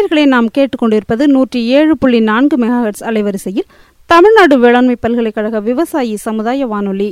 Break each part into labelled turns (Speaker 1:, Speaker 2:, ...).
Speaker 1: நேர்களை நாம் கேட்டுக்கொண்டிருப்பது நூற்றி ஏழு புள்ளி நான்கு மெகாஹெட்ஸ் அலைவரிசையில் தமிழ்நாடு வேளாண்மை பல்கலைக்கழக விவசாயி சமுதாய வானொலி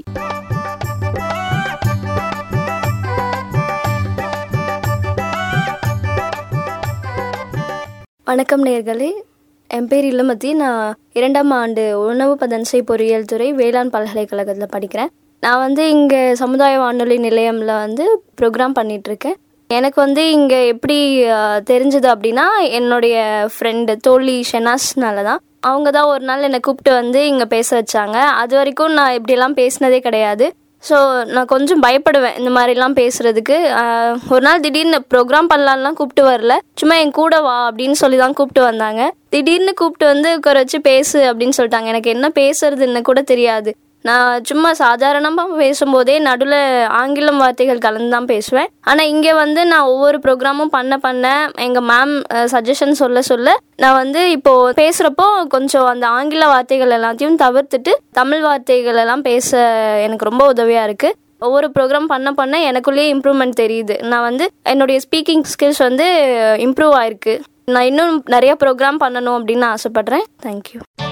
Speaker 2: வணக்கம் நேர்களே என் பேர் இளமதி நான் இரண்டாம் ஆண்டு உணவு பதன்சை பொறியியல் துறை வேளாண் பல்கலைக்கழகத்தில் படிக்கிறேன் நான் வந்து இங்கே சமுதாய வானொலி நிலையம்ல வந்து ப்ரோக்ராம் பண்ணிகிட்ருக்கேன் எனக்கு வந்து இங்கே எப்படி அஹ், தெரிஞ்சது அப்படின்னா என்னுடைய ஃப்ரெண்டு தோழி ஷெனாஸ்னால தான் அவங்க தான் ஒரு நாள் என்னை கூப்பிட்டு வந்து இங்கே பேச வச்சாங்க அது வரைக்கும் நான் இப்படியெல்லாம் பேசினதே கிடையாது ஸோ நான் கொஞ்சம் பயப்படுவேன் இந்த மாதிரிலாம் பேசுறதுக்கு ஆஹ் ஒரு நாள் திடீர்னு ப்ரோக்ராம் பண்ணலான்லாம் கூப்பிட்டு வரல சும்மா என் கூட வா அப்படின்னு சொல்லி தான் கூப்பிட்டு வந்தாங்க திடீர்னு கூப்பிட்டு வந்து உட்கார வச்சு பேசு அப்படின்னு சொல்லிட்டாங்க எனக்கு என்ன பேசுறதுன்னு கூட தெரியாது நான் சும்மா சாதாரணமாக பேசும்போதே நடுவில் ஆங்கிலம் வார்த்தைகள் கலந்து தான் பேசுவேன் ஆனால் இங்கே வந்து நான் ஒவ்வொரு ப்ரோக்ராமும் பண்ண பண்ண எங்கள் மேம் சஜஷன் சொல்ல சொல்ல நான் வந்து இப்போ பேசுகிறப்போ கொஞ்சம் அந்த ஆங்கில வார்த்தைகள் எல்லாத்தையும் தவிர்த்துட்டு தமிழ் வார்த்தைகள் எல்லாம் பேச எனக்கு ரொம்ப உதவியாக இருக்குது ஒவ்வொரு ப்ரோக்ராம் பண்ண பண்ண எனக்குள்ளேயே இம்ப்ரூவ்மெண்ட் தெரியுது நான் வந்து என்னுடைய ஸ்பீக்கிங் ஸ்கில்ஸ் வந்து இம்ப்ரூவ் ஆயிருக்கு நான் இன்னும் நிறைய ப்ரோக்ராம் பண்ணணும் அப்படின்னு ஆசைப்பட்றேன் தேங்க்யூ